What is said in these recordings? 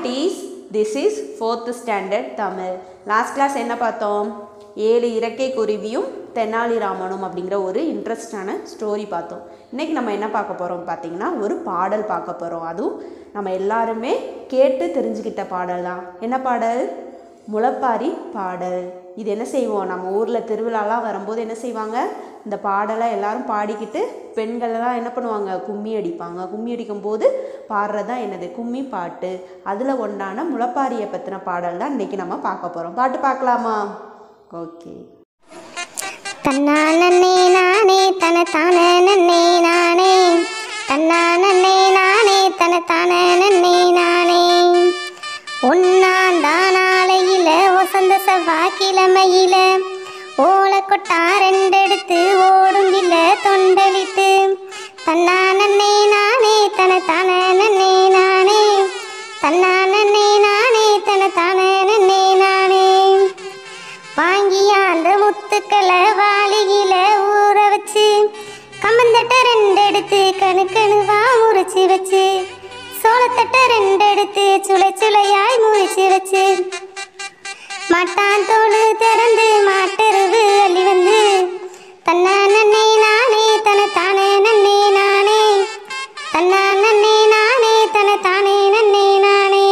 குட்டீஸ் this is fourth standard Tamil last class என்ன பார்த்தோம் ஏழு இறக்கை குருவியும் தெனாலிராமனும் அப்படிங்கிற ஒரு இன்ட்ரெஸ்டான ஸ்டோரி பார்த்தோம் இன்றைக்கி நம்ம என்ன பார்க்க போகிறோம் பார்த்தீங்கன்னா ஒரு பாடல் பார்க்க போகிறோம் அதுவும் நம்ம எல்லாருமே கேட்டு தெரிஞ்சுக்கிட்ட பாடல் தான் என்ன பாடல் முளப்பாரி பாடல் இது என்ன செய்வோம் நம்ம ஊரில் திருவிழாலாம் வரும்போது என்ன செய்வாங்க இந்த பாடலை எல்லாரும் பாடிக்கிட்டு பெண்களெல்லாம் என்ன பண்ணுவாங்க கும்மி அடிப்பாங்க கும்மி அடிக்கும் போது பாடுறது தான் என்னது கும்மி பாட்டு அதில் ஒன்றான முளப்பாரியை பற்றின பாடல் தான் இன்றைக்கி நம்ம பார்க்க போகிறோம் பாட்டு பார்க்கலாமா ஓகே தன்னானே நானே தன தானே நன்னே நானே தன்னானே நானே தன தானே நன்னே நானே ஒன்னாந்தா நாளையில வசந்த செவ்வாய்க்கிழமையில ஓலை கொட்டா ரெண்டெடுத்து ஓடுங்கில தொண்டலிட்டு தன்னானே நானே தன தானே நன்னே நானே தன்னானே நானே தன தானே நன்னே நானே வாங்கிய அந்த முத்துக்களை வாளியில ஊற வச்சு கம்பந்தட்டை ரெண்டு எடுத்து கணு கணுவா முறிச்சு வச்சு சோளத்தட்டை ரெண்டு எடுத்து சுளை சுளையாய் முறிச்சு வச்சு மாட்டான் தோடு திறந்து மாட்டெருவு அள்ளி வந்து தன்னா நன்னே நானே தன தானே நன்னே நானே தன்னா நன்னே நானே தன தானே நன்னே நானே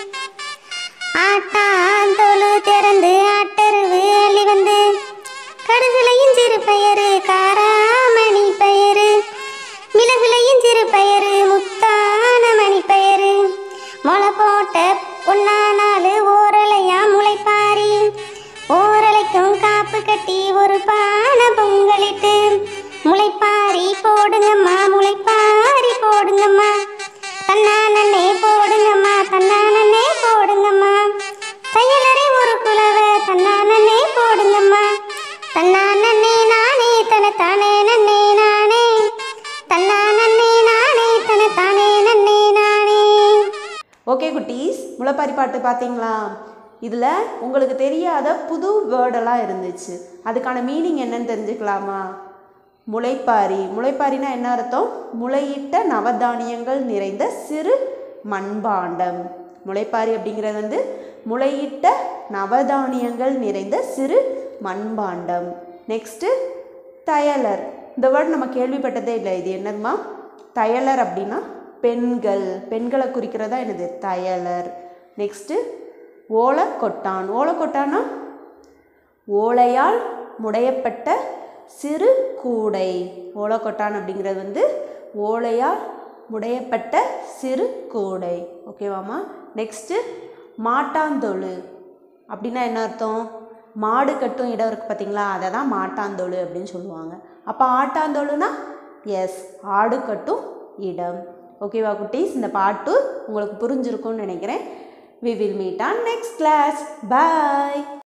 ஆட்டாந்தொழு திறந்து ஆட்டருவு அள்ளி வந்து கடுகுலையும் சிறு பயறு காராமணி பயறு மிளகுலையும் சிறு பயறு முத்தான மணி பயறு முளை போட்ட பொன்னானாலு ஓரலையா முளைப்பாரி ஓரலைக்கும் காப்பு கட்டி ஒரு பானை பொங்கலிட்டு முளைப்பாரி போடுங்கம்மா முளைப்பாரி போடுங்கம்மா தன்னானே போடுங்கம்மா தன்னானே போடுங்கம்மா தையலரை ஒரு குலவ தன்னானே போடுங்கம்மா தன்னானே நானே தன தானே நன்னே நானே தன்னானே நானே தன தானே நன்னே நானே ஓகே குட்டீஸ் முளைப்பாரி பாட்டு பார்த்தீங்களா இதில் உங்களுக்கு தெரியாத புது வேர்டெல்லாம் இருந்துச்சு அதுக்கான மீனிங் என்னன்னு தெரிஞ்சுக்கலாமா முளைப்பாரி முளைப்பாரினா என்ன அர்த்தம் முளையிட்ட நவதானியங்கள் நிறைந்த சிறு மண்பாண்டம் முளைப்பாரி அப்படிங்கிறது வந்து முளையிட்ட நவதானியங்கள் நிறைந்த சிறு மண்பாண்டம் நெக்ஸ்ட்டு தயலர் இந்த வேர்டு நம்ம கேள்விப்பட்டதே இல்லை இது என்னதுமா தயலர் அப்படின்னா பெண்கள் பெண்களை குறிக்கிறதா என்னது தயலர் நெக்ஸ்ட்டு ஓலைக்கொட்டான் ஓலைக்கொட்டானா ஓலையால் முடையப்பட்ட சிறு கூடை ஓலைக்கொட்டான் அப்படிங்கிறது வந்து ஓலையால் முடையப்பட்ட சிறு கூடை ஓகேவாம்மா நெக்ஸ்ட்டு மாட்டாந்தொழு அப்படின்னா என்ன அர்த்தம் மாடு கட்டும் இடம் இருக்குது பார்த்தீங்களா அதை தான் மாட்டாந்தொழு அப்படின்னு சொல்லுவாங்க அப்போ ஆட்டாந்தொழுனா எஸ் ஆடு கட்டும் இடம் ஓகேவா குட்டீஸ் இந்த பாட்டு உங்களுக்கு புரிஞ்சிருக்கும்னு நினைக்கிறேன் we will meet on next class bye